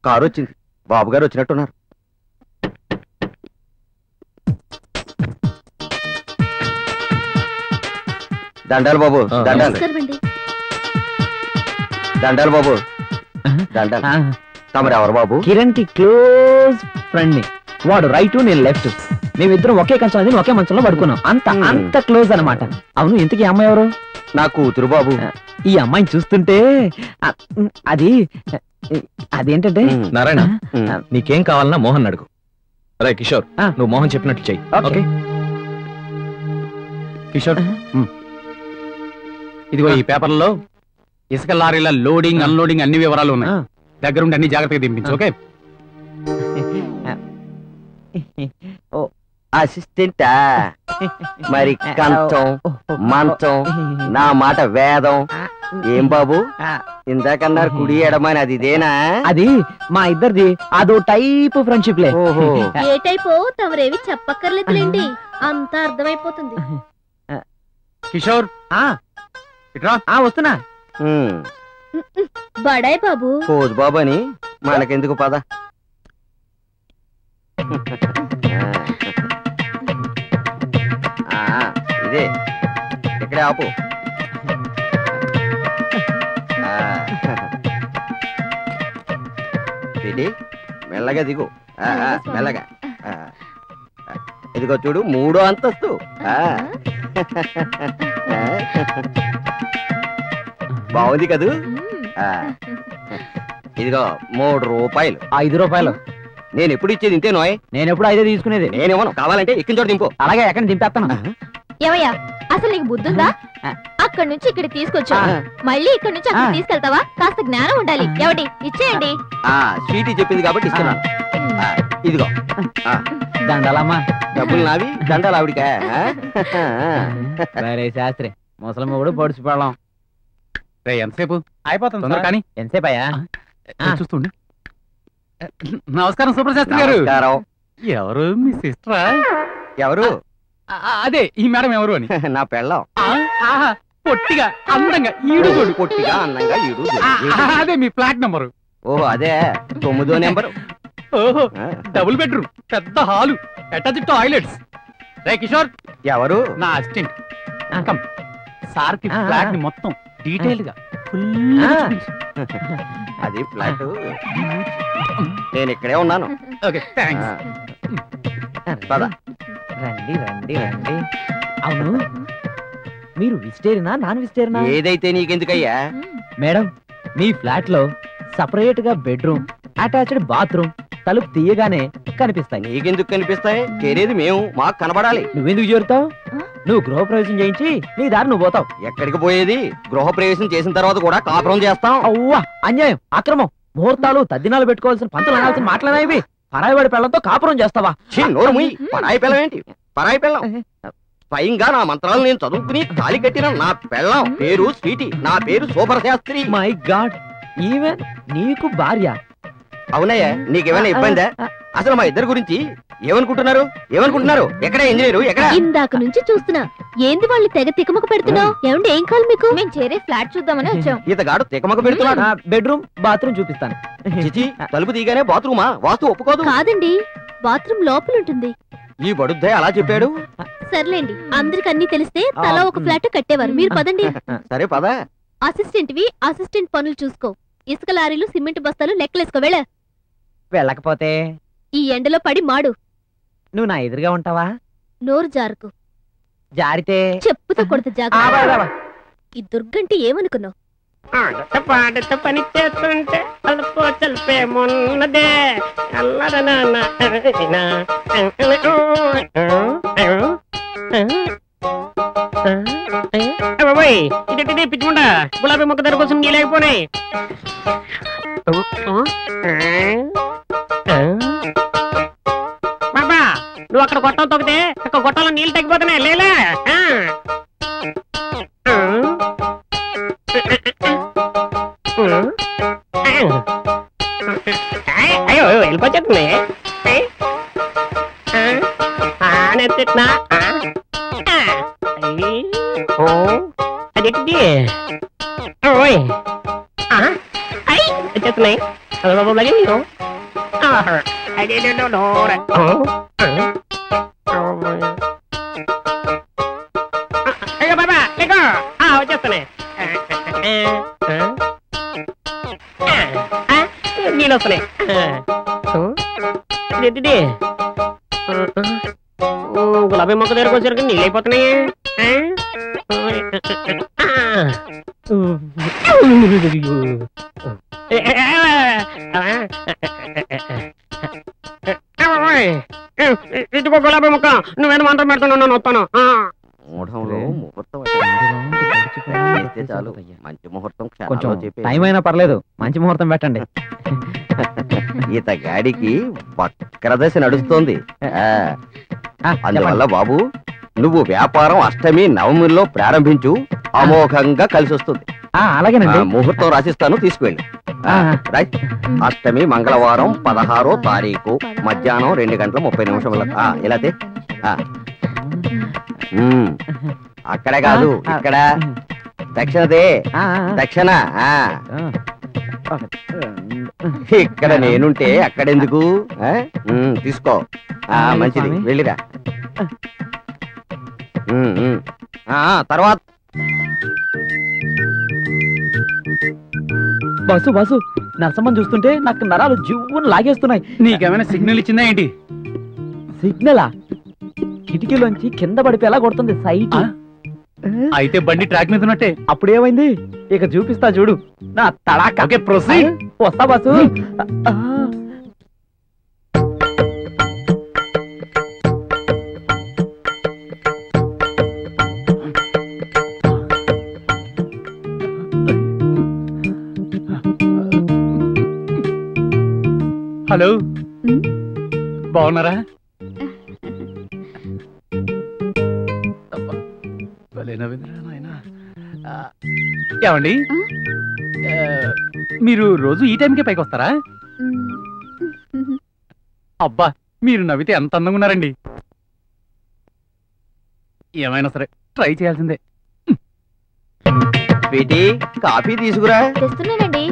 Car వచ్చింది బాబు గారు వచ్చినట్టున్నారు దండాలు బాబు ఆ. దండాలు నమస్కారం అండి దండాలు బాబు దండాలు తమరు ఎవరు బాబు కిరణ్ కి క్లోజ్ ఫ్రెండ్ ని వాడు రైట్ నేను లెఫ్ట్ మేమిద్దరం ఒకే కంచం అది ఒకే మంచంలో పడుకున్నాం అంత Hmm. అంత క్లోజ్ అన్నమాట అవును ఇంతకీ ఈ అమ్మాయి ఎవరు నా కూతురు బాబు ఈ అమ్మాయిని చూస్తుంటే ఆ, ఉమ్, అది అదేంటంటే ఉమ్, నారాయణ ఉమ్. నీకేం కావాలన్నా మోహన్ అడుగు రే కిషోర్ ఆ. నువ్వు మోహన్ చెప్పినట్లు చెయ్యి ఓకే. ఓకే కిషోర్ ఇదిగో ఈ పేపర్లో ఇసుక లారీల లోడింగ్ అన్లోడింగ్ అన్ని వివరాలు ఉన్నాయి ఆ. దగ్గరుండి అన్ని జాగ్రత్తగా దింపించు ఓకే అసిస్టెంటా మరి కంచం మంచం నా మాట వేదం ఏం బాబు ఇందాకన్నారు కుడి ఎడమని అది ఇదేనా అది మా ఇద్దరిది అదో టైప్ ఫ్రెండ్షిప్ లే ఓహో ఏ టైపో తమరేవి చెప్పక్కర్లేదులేండి అంతా అర్థమైపోతుంది కిషోర్ ఆ, ఇట్రా ఆ, వస్తున్నా ఉమ్, బడాయ్ బాబు పోదు బాబు అని మనకెందుకు పద ఆ, ఇదే ఇక్కడే ఆపు ఆ. ఇది మెల్లగా దిగు ఆ, ఆ, మెల్లగా ఆ. ఇదిగో చూడు మూడో అంతస్తు ఆ. బాగుంది కదూ మ్మ్. ఆ. ఇదిగో మూడు రూపాయలు ఐదు రూపాయలు నేను ఎప్పుడు ఇచ్చేది ఇంతే నోయ్ నేను ఎప్పుడు ఐదే తీసుకునేది నేనేమను కావాలంటే ఎక్కిన చోట దింపు అలాగే ఎక్కడ దింపేస్తాను ఏమయ్యా అసలు నీకు బుద్ధుందా అక్కడి నుంచి ఇక్కడ తీసుకొచ్చా మళ్ళీ ఇక్కడ నుంచి అక్కడ ఆ. తీసుకెళ్తావా కాస్త జ్ఞానం ఉండాలి ఎవడి ఇచ్చేయండి ఆ స్వీటీ చెప్పింది కాబట్టి ఇస్తున్నాను ఆ, ఇదిగో దండాలమ్మా డబ్బులు నావి దండాలు ఆవిడికా ఆ? సరే శాస్త్రి ముసలి మొగుడు పొడిచిపోవడం రే ఎంతసేపు అయిపోతుంది తొందర కానీ ఎంతసేపు అయ్యా ఆ. చూస్తుండు నమస్కారం సుప్రశాస్త్రి గారు నమస్కారం ఎవరు మీ సిస్టరా ఎవరు అదే ఈ మేడం ఎవరు అని నా పెళ్ళం ఆ, ఆహా, పొట్టిగా అందంగా ఈడు చూడు పొట్టిగా అందంగా ఈడు ఆ, ఆ, అదే మీ ఫ్లాట్ నంబరు ఓహో అదే తొమ్మిదో నెంబరు ఓహో ఆ, డబుల్ బెడ్రూమ్ పెద్ద హాలు అటాచ్ టాయిలెట్స్ రే కిషోర్ ఎవరు నా అసిస్టెంట్ ఆ. కమ్ సార్ కి ఆ, ఆ. ఫ్లాట్ ని మొత్తం డీటెయిల్ గా ఫుల్ ఆ. అది ఫ్లాట్ నేను ఇక్కడే ఉన్నాను ఓకే థ్యాంక్స్ ఆ, పద రండి రండి రండి అవును మీరు వెజిటేరియనా నాన్ వెజిటేరియనా ఏదైతే నీకెందుకయ్యా మ్మ్. మేడం మీ ఫ్లాట్ లో సపరేట్ గా బెడ్రూమ్ అటాచ్డ్ బాత్రూమ్ తలుపు తీయగానే కనిపిస్తాయి నీకెందుకు కనిపిస్తాయి చేరేది మేము మాకు కనబడాలి నువ్వెందుకు చేరుతావు ఆ? నువ్వు గృహప్రవేశం చేయించి నీ దారి నువ్వు పోతావు ఎక్కడికి పోయేది గృహ ప్రవేశం చేసిన తర్వాత కూడా కాపురం చేస్తాం అవ్వా అన్యాయం అక్రమం ముహూర్తాలు తద్దినాలు పెట్టుకోవాల్సిన పంతులు అనాల్సిన మాట్లాడేవి పరాయివాడి పెళ్లంతో కాపురం చేస్తావా ఛీ, నోరు ముయ్ పరాయి పిల్లం ఏంటి పరాయి పిల్లం స్వయంగా నా మంత్రాలు నేను చదువుకుని తాలి కట్టిన నా పెళ్ళం పేరు స్వీటీ నా పేరు super Shastri my god even నీకు భార్య అవునయ్యా నీకేమైనా ఇబ్బందా అసలు మా ఇద్దరి గురించి ఏమనుకుంటున్నారు ఏమనుకుంటున్నారు ఎక్కడ ఇంజనీరు ఎక్కడ ఇందాక నుంచి చూస్తున్నా ఏంది వాళ్ళు తెగ తికమక పెడుతున్నావు ఏమండి ఏం కావాలి మీకు మేము చేరే ఫ్లాట్ చూద్దామని వచ్చాం ఈతగాడు తికమక పెడుతున్నాడు బెడ్రూమ్ బాత్రూమ్ చూపిస్తాను చిచి తలుపు తీగానే బాత్రూమా వాస్తు ఒప్పుకోదు కాదండి బాత్రూమ్ లోపల ఉంటుంది ఈ బడుద్దే అలా చెప్పాడు సర్లేండి అందరికి అన్ని తెలిస్తే తలా ఒక ఫ్లాట్ కట్టేవారు మీరు పదండి సరే పద అసిస్టెంట్ వి అసిస్టెంట్ పనులు చూసుకో ఇసుక లారీలు సిమెంట్ బస్తాలు లెక్కలేసుకో వెళ్ళ వెళ్ళకపోతే ఈ ఎండలో పడి మాడు నువ్వు నా ఎదురుగా ఉంటావా నోరు జారుకు జారితే చెప్పుతో కొడత ఆ, జాగ్రత్త బా, బా, బా. ఈ దుర్గంటి ఏమనుకున్నావు ఆడత పాడత పని చేస్తుంటే అలుపు చల్పేమున్నదే అల్లరనాన్న బాబాయ్ ఇదే పిచ్చుకుంటా గులాబీ మొక్క ధర కోసం నీలేకపోయినాయి బాబా నువ్వు అక్కడ గొట్టం తొక్కితే అక్కడ గొట్టంలో నీళ్ళు తగ్గిపోతున్నాయి లేలే ఆ. ఆ. అయ్యో అయ్యో వెళ్ళిపోతుంది నెత్తిట్నా ఓ అదేంటి ఓయ్ అయ్యి వచ్చేస్తున్నాయి బాబు అయ్యో బాబా లేకో ఆ, వచ్చేస్తున్నాయి ఆ, నీళ్ళు వస్తున్నాయి ఇదేంటిది? ఓ, గులాబీ మొక్క దగ్గరకు వచ్చేసరికి నీళ్ళు అయిపోతున్నాయి ఆ? ఆ. ఇదిగో గులాబీ మొక్క నువ్వేదో మంత్రం పెడుతున్నావు నేను వస్తాను ఆ. మూఢంలో ముహూర్తం చేస్తే చాలు మంచి ముహూర్తం కొంచెం క్షణాల్లో చెప్పే టైం అయినా పర్లేదు మంచి ముహూర్తం పెట్టండి ఈత గాడికి వక్రదశ నడుస్తోంది ఆ, ఆ, అందువల్ల బాబు నువ్వు వ్యాపారం అష్టమి నవమిలో ప్రారంభించు అమోఘంగా కలిసి వస్తుంది ఆ, అలాగేనండి ఆ, ముహూర్తం రాసిస్తాను తీసుకువెళ్ళి ఆ. రైట్ అష్టమి మంగళవారం పదహారో తారీఖు మధ్యాహ్నం రెండు గంటల ముప్పై నిమిషముల ఆ, ఇలా తే. ఆ. ఉమ్. అక్కడ కాదు ఆ, ఇక్కడ దక్షిణదే ఆ, ఆ, దక్షిణ ఆ. ఆ. ఒకటి, రెండు. ఇక్కడ నేనుంటే అక్కడెందుకు ఆ? ఉమ్, తీసుకో ఆ అలాగే మంచిది స్వామి. వెళ్ళిరా ఉమ్, ఉమ్. ఆ, తర్వాత బస్సు బస్సు నరసమ్మని చూస్తుంటే నాకు నరాలు జివ్వును లాగేస్తున్నాయి నీకేమైనా సిగ్నల్ ఇచ్చిందా ఏంటి సిగ్నలా కిటికీలోంచి కింద పడిపోయి ఎలా కొడుతుంది సైట్ ఆ? అయితే బండి ట్రాక్ మీద ఉన్నట్టే అప్పుడేమైంది ఇక చూపిస్తా చూడు నా తడాక ఓకే ప్రొసీడ్ వస్తా బస్సు ఆ, హలో ఉమ్. బాగున్నారా భలే నవ్విందిరా నాయనా. ఆ, ఏమండి ఆ, మీరు రోజు ఈ టైంకే పైకి వస్తారా అబ్బా మీరు నవ్వితే ఎంత అందంగా ఉన్నారండి ఏమైనా సరే ట్రై చేయాల్సిందే స్వీటీ కాఫీ తీసుకురా తెస్తున్నానండి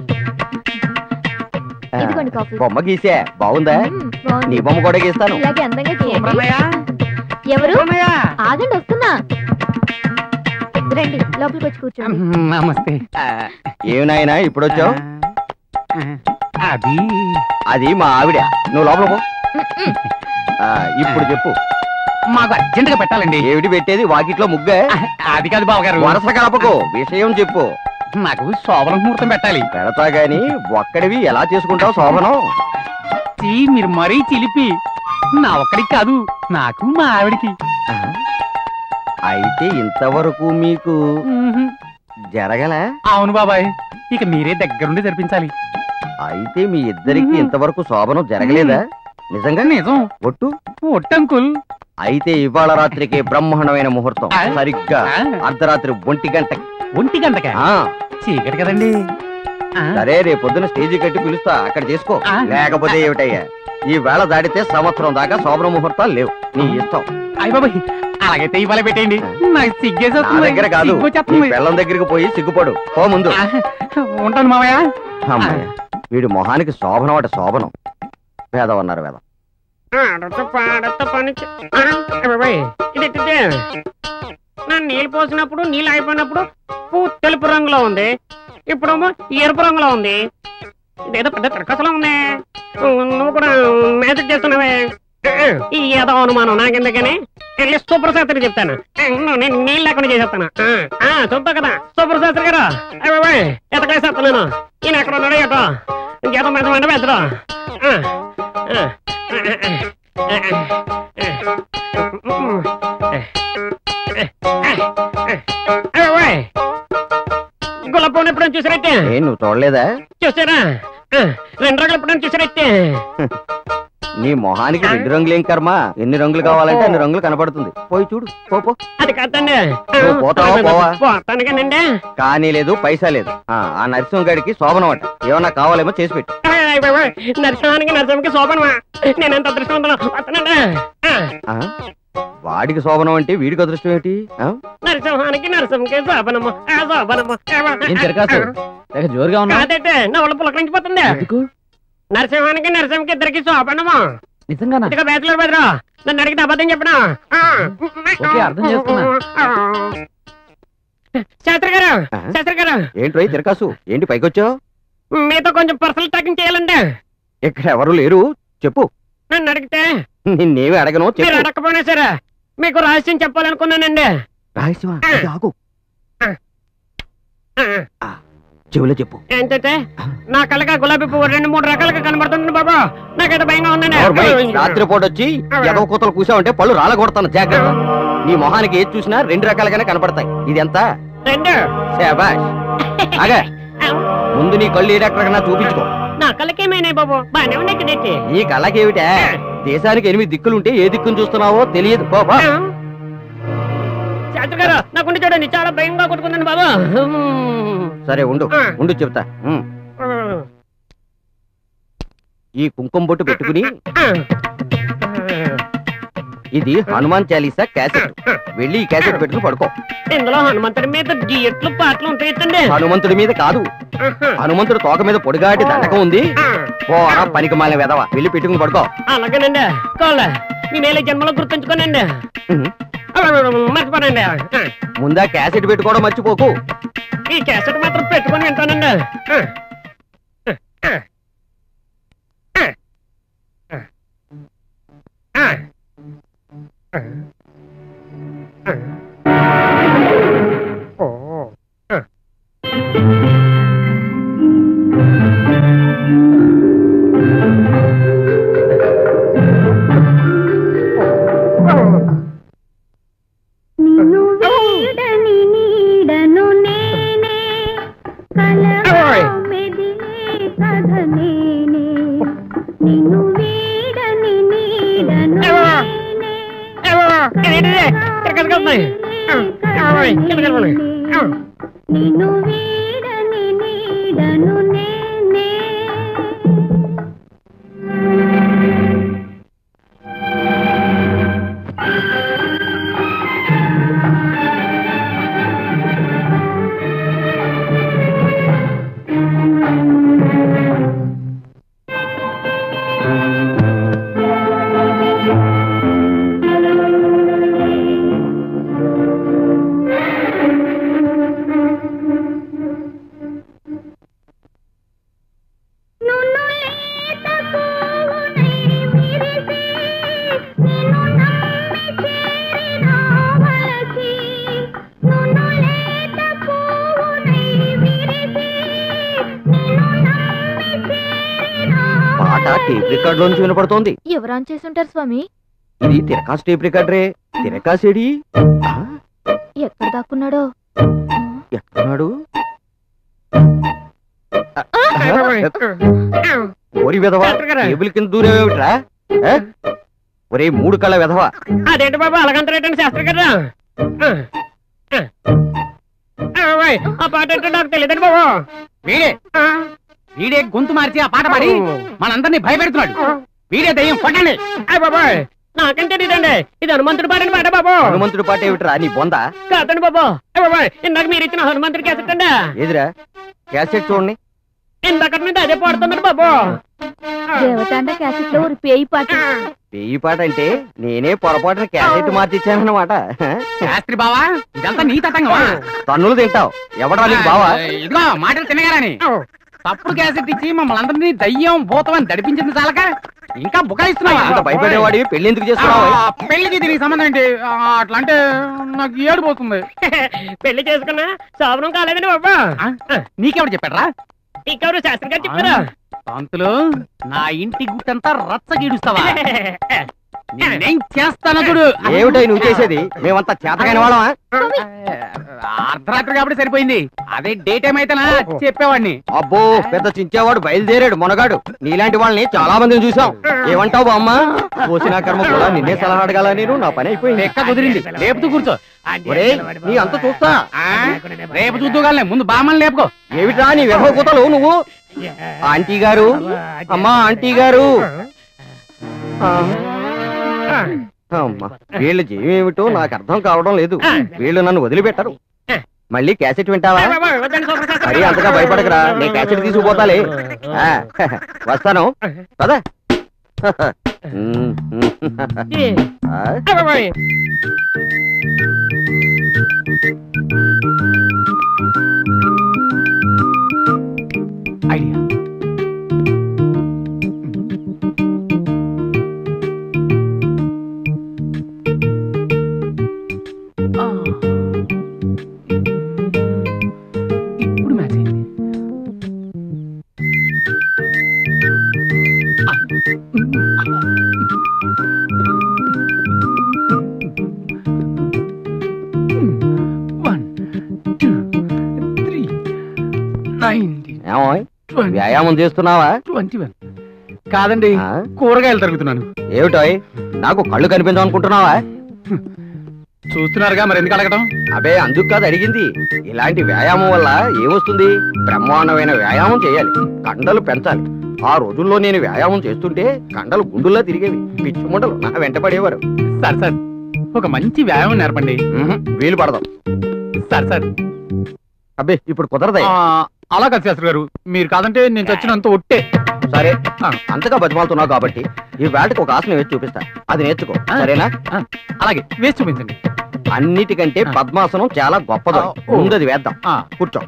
ఆ, ఇదిగోండి కాఫీ బొమ్మ గీసా బాగుందా మ్మ్, బాగుంది. నీ బొమ్మ కూడా గీస్తాను ఇలాగే అందంగా చేయండి ఎవరు ఆగండి వస్తున్నా రండి లోపలికి వచ్చి కూర్చోండి నమస్తే ఆ, ఏమి నాయనా ఇప్పుడు వచ్చావు అది అది మా ఆవిడ నువ్వు లోపల పో ఆ, ఇప్పుడు చెప్పు మాకు అర్జెంట్ గా పెట్టాలండి ఏమిటి పెట్టేది వాకిట్లో ముగ్గే అది కాదు బావగారు వరస కలపకు విషయం చెప్పు నాకు శోభన ముహూర్తం పెట్టాలి పెడతా గాని ఒక్కడివి ఎలా చేసుకుంటావు శోభనం చీ, మీరు మరీ చిలిపి నా ఒక్కడికి కాదు నాకు మా ఆవిడికి ఆ, అయితే ఇంతవరకు మీకు మ్మ్. జరగలే అవును బాబాయ్ ఇక మీరే దగ్గరుండి జరిపించాలి అయితే మీ ఇద్దరికి మ్మ్. ఇంతవరకు శోభనం జరగలేదా నిజంగా నిజం ఒట్టు ఒట్టంకుల్ అయితే ఇవాళ రాత్రికి బ్రహ్మాండమైన ముహూర్తం ఆ? సరిగ్గా ఆ, అర్ధరాత్రి ఒంటి గంట ఒంటి గంటక చీకటి కదండి ఆ, సరే రేపు పొద్దున స్టేజి కట్టి పిలుస్తా అక్కడ చేసుకో ఆ. లేకపోతే ఏమిటయ్యా ఈ వేళ దాటితే సంవత్సరం దాకా శోభన ముహూర్తాలు లేవు నీ ఇష్టం అయ్య బాబాయ్ అలాగైతే ఇవాళ పెట్టేయండి నాకు సిగ్గేసి నా వస్తుంది. దగ్గర కాదు సిగ్గు నీ వచ్చేస్తుంది. పిల్లం దగ్గరికి పోయి సిగ్గుపడు పో ముందు ఆ, ఉంటాను మావయ్య అమ్మయ్య వీడి మొహానికి శోభనం అట శోభనం వేదవన్నారు వేదం ఆడుతూ పాడుతూ పని చే- ఆ, అబ్బబ్బోయ్, ఇది ఎట్టిదే? నా నీళ్ళు పోసినప్పుడు నీళ్ళు అయిపోయినప్పుడు పూ తెలుపు రంగులో ఉంది ఇప్పుడేమో ఎరుపు రంగులో ఉంది ఇదేదో పెద్ద తిరకసలో ఉంది నువ్వు కూడా మ్యాజిక్ చేస్తున్నావే ఈ ఏదో అనుమానం నాకెందుకని వెళ్ళి సూపర్ శాస్త్రి చెప్తాను నువ్వు నేను నీళ్ళు లేకుండా చేసేస్తాను ఆ, ఆ, చూద్దాం కదా సూపర్ శాస్త్రి గారు అబ్బాయి ఎతకేసేస్తున్నాను ఈయన ఎక్కడ ఉన్నాడు ఏటో ఇంకేదో మంచి మంట పెద్దరా గులాబీ ఎప్పుడైనా చూసారైతే ఏ నువ్వు చూడలేదా చూసారా ఆ, రెండు రోజులు ఎప్పుడైనా చూసారైతే నీ మొహానికి రెండు రంగులు ఏం కర్మ ఎన్ని రంగులు కావాలంటే అన్ని రంగులు కనపడుతుంది పోయి చూడు పో పో అది కాదండి నువ్వు పోతావా, పోవా? పోతాను కానండి కానీ లేదు పైసా లేదు ఆ ఆ నరసింహ గడికి శోభనం అట ఏమన్నా కావాలేమో చేసి పెట్టు నరసింహానికి నరసింహకి శోభనమా నేను ఎంత అదృష్టవంతులు వస్తానండి ఆ, ఆ? వాడికి శోభనం అంటే వీడికి అదృష్టం ఏంటి ఆ? నరసింహానికి నరసింహకి శోభనము ఆ శోభనము ఏం తిరకాసు లేక జోరుగా ఉన్నా కాదంటే నా ఒళ్ళు పులకరించిపోతుంది ఎందుకు నరసింహానికి నరసింహకి ఇద్దరికి సోపన్నమా నిజంగానా ఇదిగో బ్యాచులర్ బెదరు నన్ను అడిగితే అబద్ధం చెప్పనా ఓకే, అర్థం చేసుకున్నా. శాస్త్రి గారు ఆ? శాస్త్రి గారు ఏంట్రోయ్ తిరకాసు ఏంటి పైకొచ్చావు మీతో కొంచెం పర్సనల్ టాకింగ్ చేయాలండి ఇక్కడ ఎవరు లేరు చెప్పు నన్ను అడిగితే నిన్నేమి అడగను మీరు చెప్పు అడగకపోయినా సరే మీకు రహస్యం చెప్పాలనుకున్నానండి రహస్యమా అది ఆగు ఆ, చెవిలో చెప్పు ఏంటంటే నా కళ్ళగా గులాబీ పువ్వు రెండు మూడు రకాలుగా కనబడుతుంది బాబా నాకైతే భయంగా ఉందండి నోర్మై, రాత్రిపూట వచ్చి ఎదవ కూతలు కూసావంటే పళ్ళు రాళ్ళ కొడతాను జాగ్రత్త నీ మొహానికి ఏది చూసినా రెండు రకాలుగానే కనపడతాయి ఇది ఎంత రెండు శాబాష్ ఆగా ముందు నీ కళ్ళు ఏ డాక్టర్ కన్నా చూపించుకో నా కళ్ళకేమైనాయి బాబు బాగానే ఉన్నాయి కదండి నీ కళ్ళకేమిటే దేశానికి ఎనిమిది దిక్కులుంటే ఏ దిక్కును చూస్తున్నావో తెలియదు పో, పో. శాస్త్రి గారు నా గుండె చూడండి చాలా భయంగా కొట్టుకుందండి బాబా సరే ఉండు ఉండు చెప్తా ఉమ్. ఈ కుంకుమ బొట్టు పెట్టుకుని ఇది హనుమాన్ చాలీసా క్యాసెట్ వెళ్ళి ఈ క్యాసెట్ పెట్టుకుని పడుకో ఇందులో హనుమంతుడి మీద గియట్లు పాటలు ఉంటాయండి హనుమంతుడి మీద కాదు హనుమంతుడు తోక మీద పొడిగాటి దండకం ఉంది పోరా పనికి మాలిన వెదవ వెళ్ళి పెట్టుకుని పడుకో అలాగేనండి కావాలా మీ మేలే జన్మలో గుర్తుంచుకోనండి ఉహు. మర్చిపోనండి ముందా క్యాసెట్ పెట్టుకోవడం మర్చిపోకు ఈ క్యాసెట్ మాత్రం పెట్టుకొని వింటానండి నిన్ను వీడని నీడను నేనే కలగా మెదిలే కథ నేనే నిన్ను వీడని నీడను నేనే నిన్ను వీడని నీడను నేనే నున్ను లేత పువ్వునై విరిసి, నిన్ను నమ్మి చేరిన వలచి. నున్ను లేత పువ్వునై విరిసి, నిన్ను నమ్మి చేరిన పాట వలచి. టేప్ రికార్డ్ లోంచి వినపడుతోంది ఎవరు ఆన్ చేసుంటారు స్వామి ఇది తిరకాస్ టేప్ రికార్డరే తిరకాసేడి ఆ, ఎక్కడ దాక్కున్నాడో ఎక్కడున్నాడు ఓరి వెధవ డాక్టర్ గారు. టేబుల్ కింద దూరేమిట్రా ఏ? ఒరే మూడు కళ్ళ వెధవ అదేంటి బాబు అలాగంటారేటండి శాస్త్రి గారు ఆ పాట ఏంటో నాకు తెలియదండి బాబు వీడే ఆ, వీడే గొంతు మార్చి ఆ పాట పాడి మనందరినీ భయపెడుతున్నాడు వీడే దయ్యం కొట్టండి అయ్ బాబాయ్ నాకేం తెలియదండి ఇది హనుమంతుడి పాటని పాట బాబు హనుమంతుడి పాట ఏమిట్రా నీ బొంద కాదండి బాబు అయ్ బాబాయ్ ఇందాక మీరు ఇచ్చిన హనుమంతుడి క్యాసెట్ అండి ఏదిరా క్యాసెట్ చూడండి ఇందాక మీద అదే పాడుతున్నాడు బాబు దేవతాండ క్యాసెట్ లో ఒక పేయి పాట పెయ్యి పాట అంటే నేనే పొరపాటున క్యాసెట్ మార్చిచ్చానన్నమాట శాస్త్రి బావా ఇదంతా నీ తతంగమా తన్నులు తింటావు ఎవడా నీకు బావా ఇదిగో మాటలు తినగారని తప్పుడు క్యాసెట్ ఇచ్చి మమ్మల్ని అందరినీ దయ్యం భూతం అని దడిపించింది చాలక ఇంకా బుకాయిస్తున్నావా ఇంత భయపడేవాడివి పెళ్లి ఎందుకు ఆ, చేసుకున్నావు పెళ్లికి దీనికి సంబంధం ఏంటి ఆ, అట్లా అంటే నాకు ఏడు పోతుంది పెళ్లి చేసుకున్నా శోభనం కాలేదండి బాబు ఆ, నీకెవడు చెప్పాడ్రా ఇంకెవరు శాస్త్రి గారు చెప్పారు పంతులు నా ఇంటి గుట్టంతా రచ్చ గీడుస్తావా నేనేం చేస్తాను చూడు ఏమిటై నువ్వు చేసేది మేమంతా చేతకాని వాళ్ళమా అర్ధరాత్రి కాబట్టి సరిపోయింది అదే డే టైం అయితేనా చెప్పేవాడిని అబ్బో పెద్ద చించేవాడు బయలుదేరాడు మొనగాడు నీలాంటి వాళ్ళని చాలా మందిని చూసాం ఏమంటావు బామ్మ పోసిన కర్మ కూడా నిన్నే సలహా అడగాల నేను నా పని అయిపోయింది లెక్క కుదిరింది లేపుతూ కూర్చో ఒరేయ్, నీ అంత చూస్తా ఆ, రేపు చూద్దుగానే ముందు బామ్మని లేపుకో ఏమిట్రా నీ వెధవ కూతలు నువ్వు ఆంటీ గారు అమ్మా ఆంటీ గారు ఆ, అమ్మా వీళ్ళ జీవం ఏమిటో నాకు అర్థం కావడం లేదు వీళ్ళు నన్ను వదిలిపెట్టరు మళ్ళీ క్యాసెట్ వింటావా అయ్ బాబోయ్, వద్దండి సూపర్ మరీ అంతగా భయపడకరా నేను క్యాసెట్ తీసుకుపోతాలే ఆ, వస్తాను పద ఆ, అయ్ బాబోయ్. ఐడియా ఆ. ఇప్పుడు మ్యాచ్ అయింది ఆ. వన్ టూ త్రీ నైన్టీన్ ఏమోయ్ ట్వంటీ వ్యాయామం చేస్తున్నావా ట్వంటీ వన్ కాదండి ఆ, కూరగాయలు తరుగుతున్నాను ఏమిటోయ్ నాకు కళ్ళు కనిపించమనుకుంటున్నావా చూస్తున్నారుగా మరి ఎందుకు అడగటం అబే అందుకు కాదు అడిగింది ఇలాంటి వ్యాయామం వల్ల ఏమొస్తుంది బ్రహ్మాండమైన వ్యాయామం చేయాలి కండలు పెంచాలి ఆ రోజుల్లో నేను వ్యాయామం చేస్తుంటే కండలు గుండుల్లా తిరిగేవి పిచ్చి ముండలు నా వెంట పడేవారు సార్ సార్ ఒక మంచి వ్యాయామం నేర్పండి ఉహు, వీలు పడదాం సార్ సార్ అబ్బే ఇప్పుడు కుదరదా ఆ, అలా కాదు శాస్త్రి గారు మీరు కాదంటే నేను చచ్చినంత ఒట్టే సరే ఆ. అంతగా బతిమాలుతున్నావు కాబట్టి ఈ వేటకు ఒక ఆసనం వేసి చూపిస్తా అది నేర్చుకో ఆ. సరేనా అలాగే వేసి చూపించండి అన్నిటికంటే ఆ. పద్మాసనం చాలా గొప్పది ఆ, ఓ. ముందది వేద్దాం ఆ, కూర్చో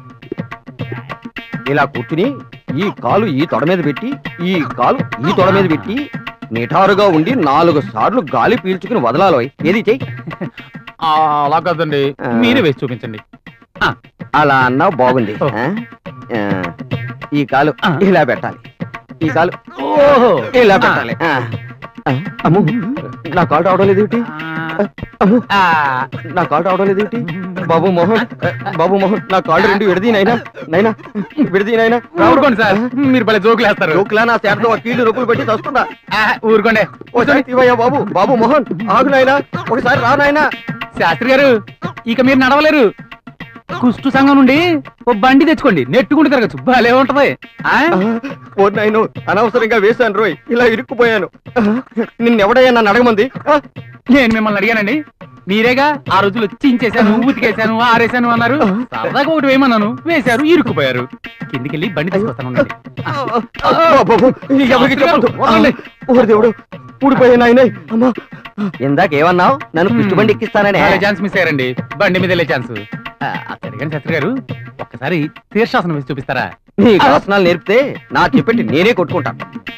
ఇలా కూర్చుని ఈ కాలు ఈ తొడ మీద పెట్టి ఈ కాలు ఈ తొడ మీద పెట్టి నిఠారుగా ఉండి నాలుగు సార్లు గాలి పీల్చుకుని వదలాలి ఏది చెయ్యి ఆ, అలా కాదండి ఆ. మీరే వేసి చూపించండి అలా అన్నా బాగుంది ఓ. ఆ? ఆ, ఈ కాలు ఆ. ఇలా పెట్టాలి ఈ కాలు ఓహో ఇలా పెట్టాలి ఆ. ఆ, అమ్ము నా కాలు రావడం లేదు ఏమిటి అమ్ము ఆ, నా కాలు రావడం లేదు ఏమిటి బాబు మోహన్ బాబు మోహన్ నా కాళ్ళు రెండు విడదీ నైనా నైనా విడదీ నైనా ఊరుకోండి సార్ మీరు భలే జోకులు వేస్తారు జోకులా నా చేతతో ఆ కీళ్ళు నొప్పులు పెట్టి తస్తుందా ఆ, ఊరుకోండి ఒకసారి తీవయ్యా బాబు బాబు మోహన్ ఆగు నాయనా ఒకసారి రా నాయనా శాస్త్రి గారు ఇక మీరు నడవలేరు కుష్టు సంఘం నుండి ఓ బండి తెచ్చుకోండి నెట్టుకుంటూ తిరగచ్చు భలే ఉంటది ఆ? ఓ నాయను అనవసరంగా వేశాను రోయ్ ఇలా ఇరుక్కుపోయాను నిన్నెవడయ్యా నన్ను అడగమంది ఆ, నేను మిమ్మల్ని అడిగానండి మీరేగా ఆ రోజులు చించేశాను ఉతికేశాను ఆరేశాను అన్నారు సరదాగా ఒకటి వేయమన్నాను వేశారు ఇరుక్కుపోయారు కిందికెళ్ళి బండి తీసుకొస్తాను ఉండండి. ఆ, బాబు, ఎవరికి చెప్పొద్దు. ఓరి దేవుడు ఊడిపోయా నాయనే అమ్మా ఇందాక ఏమన్నావు నన్ను పిచ్చి బండి ఎక్కిస్తాననే భలే ఛాన్స్ మిస్ అయ్యారండి బండి మీద వెళ్ళే ఛాన్స్ అడిగాను శాస్త్రి గారు ఒక్కసారి తీర్శాసనం వేసి చూపిస్తారా నీ ఆసనాలు నేర్పితే నా చెప్పెట్టి నేనే కొట్టుకుంటాను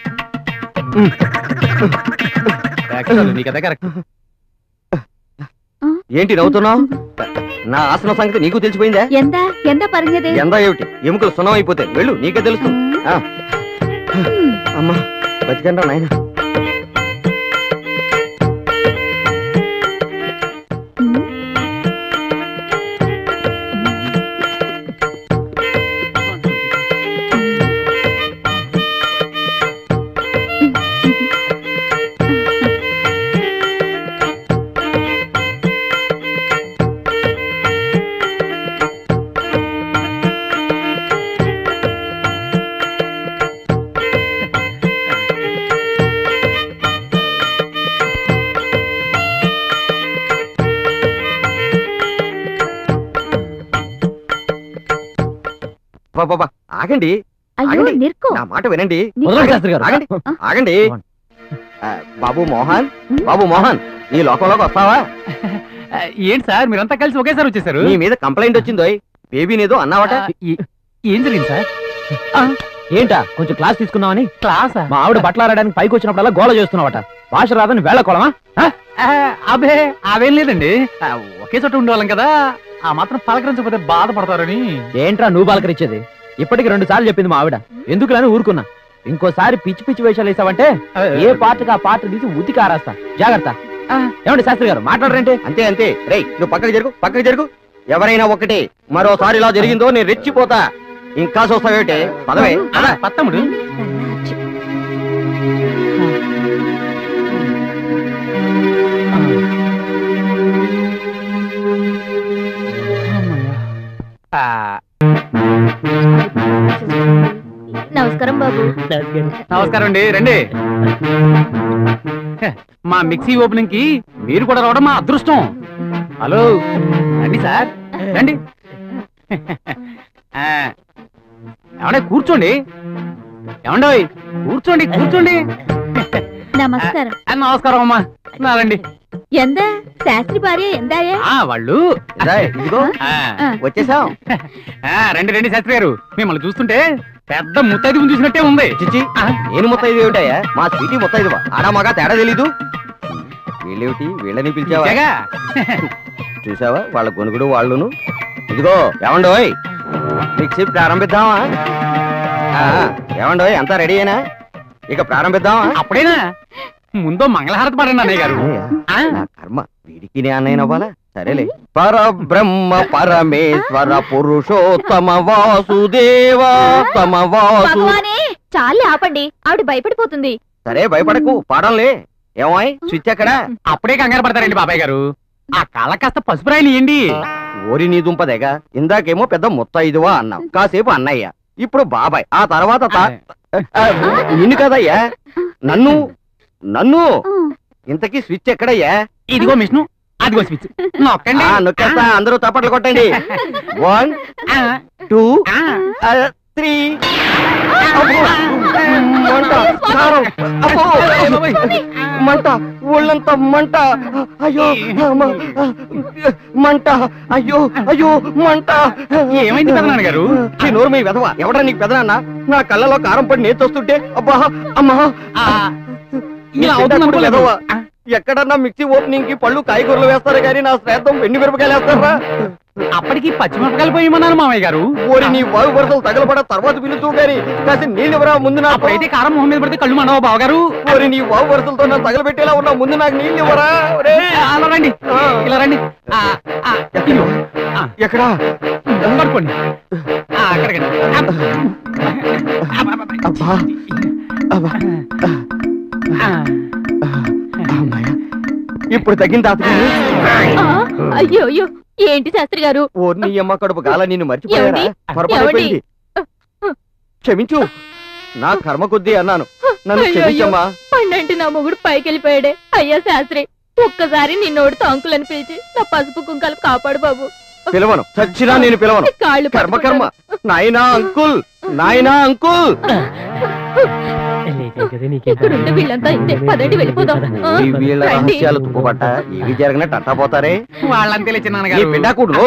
Actually, మీకు అదే కరెక్ట్ ఏంటి నవ్వుతున్నావు నా ఆసన సంగతి నీకు తెలిసిపోయిందా ఎంత ఎంత పరంగదే ఎంత ఏమిటి ఎముకలు సున్నం అయిపోతాయి వెళ్ళు నీకే తెలుస్తుంది ఆ. అమ్మా బతికండా నాయన బాబా ఆగండి అయ్యో ఆగండి. నిర్కో నా మాట వినండి వదలండి శాస్త్రి గారు ఆగండి ఆగండి ఇవ్వండి. ఆ, బాబు మోహన్ బాబు మోహన్ ఈ లోకంలోకి వస్తావా ఆ, ఏంటి సార్ మీరంతా కలిసి ఒకేసారి వచ్చేసారు నీ మీద కంప్లైంట్ వచ్చిందో బేబీనేదో అన్నావట ఏ- ఏం జరిగింది సార్ ఏంటా కొంచెం క్లాస్ తీసుకుందామని క్లాసా మా ఆవిడ బట్టలు ఆడడానికి పైకి వచ్చినప్పుడల్లా గోల చేస్తున్నావట భాష రాదని వేళ కొలమా ఆ, అబే అవేం లేదండి ఆ, ఒకే చోట ఉండేవాళ్ళం కదా ఆ మాత్రం పలకరించకపోతే బాధపడతారని ఏంట్రా నువ్వు బాలకరిచ్చేది ఇప్పటికి రెండు సార్లు చెప్పింది మా ఆవిడ ఎందుకులని ఊరుకున్నా ఇంకోసారి పిచ్చి పిచ్చి వేషాలు వేసావంటే ఏ పాటకి ఆ పాట తీసి ఉతికి ఆరేస్తా జాగ్రత్త ఆ. ఏమండి శాస్త్రి గారు మాట్లాడరేంటి అంతే అంతే రేయ్ నువ్వు పక్కకి జరుగు పక్కకి జరుగు ఎవరైనా ఒకటే మరోసారి ఇలా జరిగిందో నేను రెచ్చిపోతా ఇంకా చూస్తావేటే పదవే ఆ, పత్తముడు ఆ, నమస్కారం బాబు నమస్కారం అండి రండి హ, మా మిక్సీ ఓపెనింగ్ కి మీరు కూడా రావడం మా అదృష్టం హలో రండి సార్ రండి ఆ, ఏమండే కూర్చోండి ఏమండోయ్ కూర్చోండి కూర్చోండి నమస్కారం ఆ, నమస్కారం అమ్మా నారండి ఎంత శాస్త్రి భార్య ఎందాయే ఆ వాళ్ళు రా, ఇదిగో ఆ, వచ్చేసాం ఆ, రండి రండి శాస్త్రి గారు మిమ్మల్ని చూస్తుంటే పెద్ద ముత్తైదు చూసినట్టే ఉంది చిచ్చి నేను ముత్తైదు ఏమిటాయా మా స్వీటీ ముత్తైదు ఆడా మగా తేడా తెలీదు వీళ్ళేమిటి వీళ్ళని పిలిచావా ఇచ్చాగా? చూసావా వాళ్ళ గొనుగుడు వాళ్ళును ఇదిగో ఏమండోయ్ మిక్సీ ప్రారంభిద్దామా ఆ, ఏమండోయ్ అంతా రెడీ అయినా ఇక ప్రారంభిద్దామా అప్పుడేనా ముందు మంగళహారతి పాడండి అన్నయ్య గారు ఆ, నా కర్మ వీడికి నే అన్నయ్యనవ్వాలా సరేలే పరబ్రహ్మ పరమేశ్వర పురుషోత్తమ వాసుదేవ తమ వాసు భగవానే చాలే ఆపండి ఆవిడ భయపడిపోతుంది సరే భయపడకు పాడంలే ఏమాయ్ స్విచ్ ఎక్కడ అప్పుడే కంగారు పడతారండి బాబాయ్ గారు ఆ కాళ్ళ కాస్త పసుపు రాయలు ఇయ్యండి ఓరి నీ దుంపదేగా ఇందాకేమో పెద్ద ముత్తైదువా అన్నాం కాసేపు అన్నయ్య ఇప్పుడు బాబాయ్ ఆ తర్వాత తా- ఆ, నిన్ను కదయ్యా నన్ను నన్ను ఇంతకీ స్విచ్ ఎక్కడయ్యా ఇదిగో మిషన్ అదిగో స్విచ్ నొక్కండి ఆ, నొక్కేస్తా అందరూ తప్పట్లు కొట్టండి వన్ ఆ, టూ ఆ, ఆ, త్రీ అబ్బో, మంట కారం అబ్బో, మంట ఒళ్ళంతా మంట అయ్యో అమ్మ, మంట అయ్యో అయ్యో మంట ఏమైంది పెదనాన్న గారు ఈ నోరు మీ వెధవ ఎవడా నీకు పెదనాన్న నా కళ్ళలో కారం పడి నేతొస్తుంటే అబ్బా అమ్మా ఆ, ఈ ఇలా అవుతుంది చిన్నప్పుడు అనుకోలేదు. వెధవ. ఎక్కడన్నా మిక్సీ ఓపెనింగ్ కి పళ్ళు కాయగూరలు వేస్తారు కానీ నా శ్రాద్ధం వెండి మిరపకాయలు వేస్తారా అప్పటికి పచ్చిమిరపకాయలు పోయమన్నారు మామయ్య గారు ఓరి నీ బాగు వరదలు తగలబడ తర్వాత పిలుచు గాని కాసి నీళ్ళు ఎవరా ముందు నాకు అప్పుడైతే కారం మొహం మీద పడితే కళ్ళు మనవ బావగారు ఓరి నీ బాగు వరదలతో నన్ను తగలబెట్టేలా ఉన్నా ముందు నాకు నీళ్ళు ఇవ్వరా ఒరేయ్. అలా రండి ఆ. ఇలా రండి ఆ, ఆ, ఇదిగో. ఆ, ఎక్కడా పట్టుకోండి ఆ, అక్కడికండి అబ్బా అబ్బా ఆ, అమ్మాయ. ఇప్పుడు తగ్గిన తాతగారు అయ్యో అయ్యో ఏంటి శాస్త్రి గారు ఓ నీ అమ్మ కడుపు గాల నిన్ను మర్చిపోయారా ఏమండి? పొరపాటైపోయింది క్షమించు నా కర్మ కొద్దీ అన్నాను నన్ను అయ్యో, క్షమించమ్మా పండంటి నా మొగుడు పైకి వెళ్ళిపోయాడే అయ్యా శాస్త్రి ఒక్కసారి నిన్నోడితో అంకులని పిలిచి నా పసుపు కుంకాలు కాపాడు బాబు పిలవను చచ్చినా నేను పిలవను కాళ్ళు కర్మ కర్మ నాయనా అంకుల్ నాయనా అంకుల్ ఇక్కడుంటే వీళ్ళంతా ఇంతే పదండి వెళ్ళిపోదాం ఆ, ఈ వీళ్ళ రండి. రహస్యాలు తుప్పుపట్ట ఏవి జరగనట్టు అట్టా పోతారే వాళ్ళంతే నీ చిన్నాన్నగారు బిడ్డ కూడా